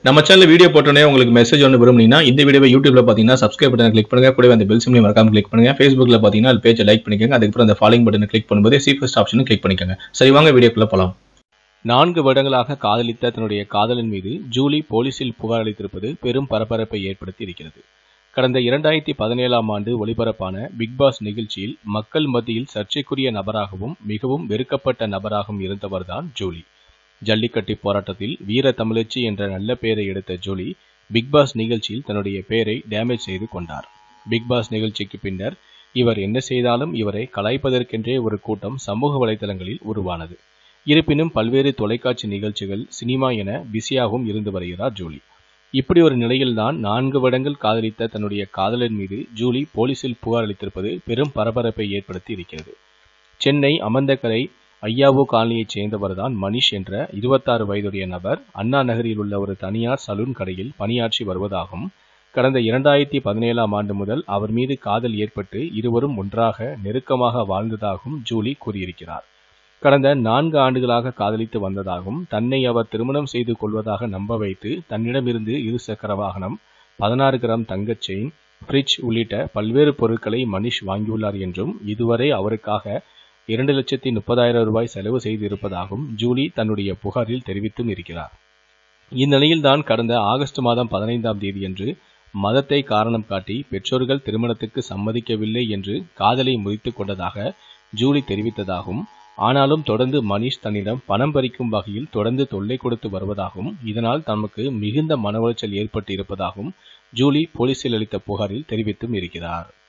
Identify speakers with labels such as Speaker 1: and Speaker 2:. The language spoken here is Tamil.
Speaker 1: நம்ம சேனல் வீடியோ போட்டோன்னே உங்களுக்கு மெசேஜ் ஒன்று விரும்புனீங்கன்னா இந்த வீடியோவை யூடியூப்ல பார்த்தீங்கன்னா சப்ஸ்கிரைப் பட்டன் கிளிக் பண்ணுங்க கூடவே அந்த பெல் சிம்லையும் மறக்காம கிளிக் பண்ணுங்க ஃபேஸ்புக்ல பார்த்தீங்கன்னா அது பேஜை லைக் பண்ணிக்கோங்க அதுக்கப்புறம் அந்த ஃபாலோயிங் பட்டனை கிளிக் பண்ணும்போது சி ஃபர்ஸ்ட் ஆப்ஷனும் கிளிக் பண்ணிக்கோங்க சரி வாங்க வீடியோக்குள்ள போலாம் நான்கு வருடங்களாக காதலித்த தன்னுடைய காதலன் மீது ஜூலி போலீசில் புகார் அளித்திருப்பது பெரும் பரபரப்பை ஏற்படுத்தி இருக்கிறது கடந்த இரண்டாயிரத்தி பதினேழாம் ஆண்டு ஒளிபரப்பான பிக் பாஸ் நிகழ்ச்சியில் மக்கள் மத்தியில் சர்ச்சைக்குரிய நபராகவும் மிகவும் வெறுக்கப்பட்ட நபராகவும் இருந்தவர்தான் ஜூலி ஜல்லிக்கட்டு போராட்டத்தில் வீர தமிழச்சி என்ற நல்ல பெயரை எடுத்த ஜூலி பிக் பாஸ் நிகழ்ச்சியில் தன்னுடைய பெயரை டேமேஜ் செய்து கொண்டார் பிக் பாஸ் நிகழ்ச்சிக்கு பின்னர் இவர் என்ன செய்தாலும் இவரை கலாய்ப்பதற்கென்றே ஒரு கூட்டம் சமூக வலைதளங்களில் உருவானது இருப்பினும் பல்வேறு தொலைக்காட்சி நிகழ்ச்சிகள் சினிமா என பிஸியாகவும் இருந்து வருகிறார் ஜூலி இப்படி ஒரு நிலையில்தான் நான்கு வருடங்கள் காதலித்த தன்னுடைய காதலன் மீது ஜூலி போலீசில் புகார் அளித்திருப்பது பெரும் பரபரப்பை ஏற்படுத்தி இருக்கிறது சென்னை அமந்தக்கரை ஐயாவோ காலனியைச் சேர்ந்தவர்தான் மணிஷ் என்ற இருபத்தாறு வயதுடைய நபர் அண்ணா நகரில் உள்ள ஒரு தனியார் சலூன் கடையில் பணியாற்றி வருவதாகவும் கடந்த இரண்டாயிரத்தி பதினேழாம் ஆண்டு முதல் அவர் மீது காதல் ஏற்பட்டு இருவரும் ஒன்றாக நெருக்கமாக வாழ்ந்ததாகவும் ஜூலி கூறியிருக்கிறார் கடந்த நான்கு ஆண்டுகளாக காதலித்து வந்ததாகவும் தன்னை அவர் திருமணம் செய்து கொள்வதாக நம்ப வைத்து தன்னிடமிருந்து இருசக்கர வாகனம் பதினாறு கிராம் தங்கச் செயின் ஃப்ரிட்ஜ் உள்ளிட்ட பல்வேறு பொருட்களை மணிஷ் வாங்கியுள்ளார் என்றும் இதுவரை அவருக்காக இரண்டு லட்சத்தி முப்பதாயிரம் ரூபாய் செலவு செய்து இருப்பதாகவும் ஜூலி தன்னுடைய புகாரில் தெரிவித்தும் இருக்கிறார் இந்நிலையில்தான் கடந்த ஆகஸ்ட் மாதம் பதினைந்தாம் தேதியன்று மதத்தை காரணம் காட்டி பெற்றோர்கள் திருமணத்துக்கு சம்மதிக்கவில்லை என்று காதலை முறித்துக் கொண்டதாக ஜூலி தெரிவித்ததாகவும் ஆனாலும் தொடர்ந்து மணிஷ் தன்னிடம் பணம் பறிக்கும் வகையில் தொடர்ந்து தொல்லை கொடுத்து வருவதாகவும் இதனால் தமக்கு மிகுந்த மன உளைச்சல் ஏற்பட்டு இருப்பதாகவும் ஜூலி போலீசில் அளித்த புகாரில் தெரிவித்தும் இருக்கிறார்